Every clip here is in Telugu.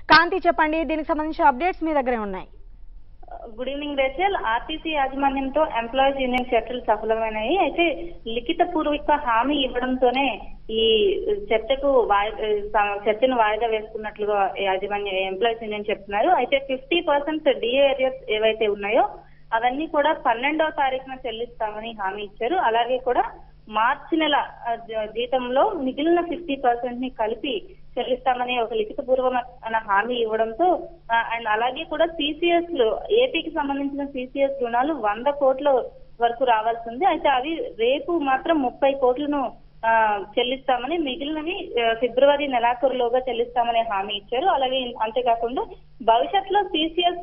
కాంతి చెప్పండి దీనికి సంబంధించిన అప్డేట్స్ మీ దగ్గరే ఉన్నాయి గుడ్ ఈవినింగ్ రేచల్ ఆర్టీసీ యాజమాన్యంతో ఎంప్లాయీస్ యూనియన్ చర్చలు సఫలమైనాయి అయితే లిఖిత పూర్వక హామీ ఇవ్వడంతోనే ఈ చర్చకు వాయి- స- చర్చను వాయిదా వేసుకున్నట్లుగా యాజమాన్య ఎంప్లాయీస్ యూనియన్ చెప్తున్నారు అయితే ఫిఫ్టీ పర్సెంట్ డిఏ ఏరియాస్ ఏవైతే ఉన్నాయో అవన్నీ కూడా పన్నెండవ తారీఖున చెల్లిస్తామని హామీ ఇచ్చారు అలాగే కూడా మార్చి నెల ఆ, జ- జీతంలో మిగిలిన ఫిఫ్టీ పర్సెంట్ ని కలిపి చెల్లిస్తామని ఒక లిఖిత పూర్వమైన హామీ ఇవ్వడంతో ఆ, అండ్ అలాగే కూడా సిసిఎస్ లు ఏపీకి సంబంధించిన సిసిఎస్ రుణాలు వంద కోట్ల వరకు రావాల్సి ఉంది అయితే అవి రేపు మాత్రం ముప్పై కోట్లను ఆ, చెల్లిస్తామని మిగిలినవి ఆ, ఫిబ్రవరి నెలాఖరులోగా చెల్లిస్తామని హామీ ఇచ్చారు అలాగే ఇన్- అంతేకాకుండా భవిష్యత్తులో సిసిఎస్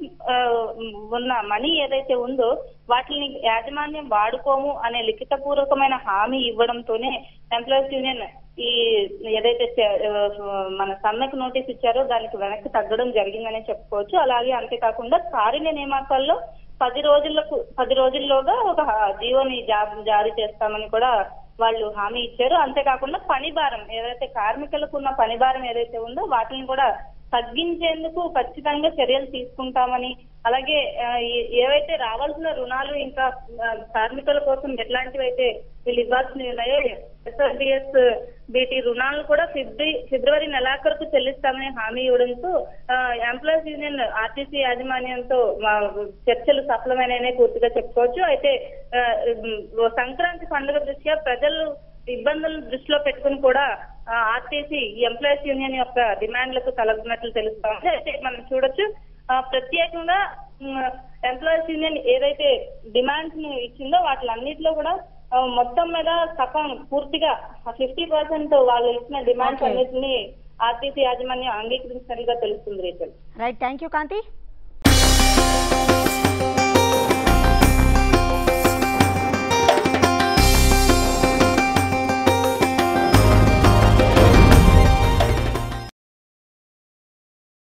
ఉన్న మనీ ఏదైతే ఉందో వాటిని యాజమాన్యం వాడుకోము అనే లిఖిత పూర్వకమైన హామీ ఇవ్వడంతోనే ఎంప్లాయీస్ యూనియన్ ఈ ఏదైతే చే- ఆ, మన సమ్మెకు నోటీస్ ఇచ్చారో దానికి వెనక్కి తగ్గడం జరిగిందనే చెప్పుకోవచ్చు అలాగే అంతేకాకుండా కారుణ్య నియామకాల్లో పది రోజులకు పది రోజుల్లోగా ఒక జీవోని జా- జారీ చేస్తామని కూడా వాళ్ళు హామీ ఇచ్చారు అంతేకాకుండా పని భారం ఏదైతే కార్మికులకు ఉన్న పని భారం ఏదైతే ఉందో వాటిని కూడా తగ్గించేందుకు ఖచ్చితంగా చర్యలు తీసుకుంటామని అలాగే ఆ, ఏ- ఏవైతే రావాల్సిన రుణాలు ఇంకా ఆ, కార్మికుల కోసం ఎట్లాంటివి అయితే వీళ్ళు ఇవ్వాల్సినవి ఉన్నాయో ఎస్ఆర్బిఎస్ బీటీ రుణాలను కూడా ఫిబ్రవరి ఫిబ్రవరి నెలాఖరుకు చెల్లిస్తామని హామీ ఇవ్వడంతో ఎంప్లాయీస్ యూనియన్ ఆర్టీసీ యాజమాన్యంతో మా చర్చలు సఫలమైననే పూర్తిగా చెప్పుకోవచ్చు అయితే ఆ, ఉమ్, సంక్రాంతి పండుగ దృష్ట్యా ప్రజలు ఇబ్బందులను దృష్టిలో పెట్టుకుని కూడా ఆర్టీసీ ఎంప్లాయీస్ యూనియన్ యొక్క డిమాండ్లకు తలగినట్లు తెలుస్తోంది అయితే మనం చూడొచ్చు ఆ, ప్రత్యేకంగా ఎంప్లాయీస్ యూనియన్ ఏదైతే డిమాండ్స్ ని ఇచ్చిందో వాటిలన్నిటిలో కూడా ఆ, మొత్తం మీద సగం పూర్తిగా ఫిఫ్టీ పర్సెంట్ వాళ్ళు ఇచ్చిన డిమాండ్స్ Okay. అన్నిటిని ఆర్టీసీ యాజమాన్యం అంగీకరించినట్లుగా తెలుస్తుంది Rachel right thank you Kanthi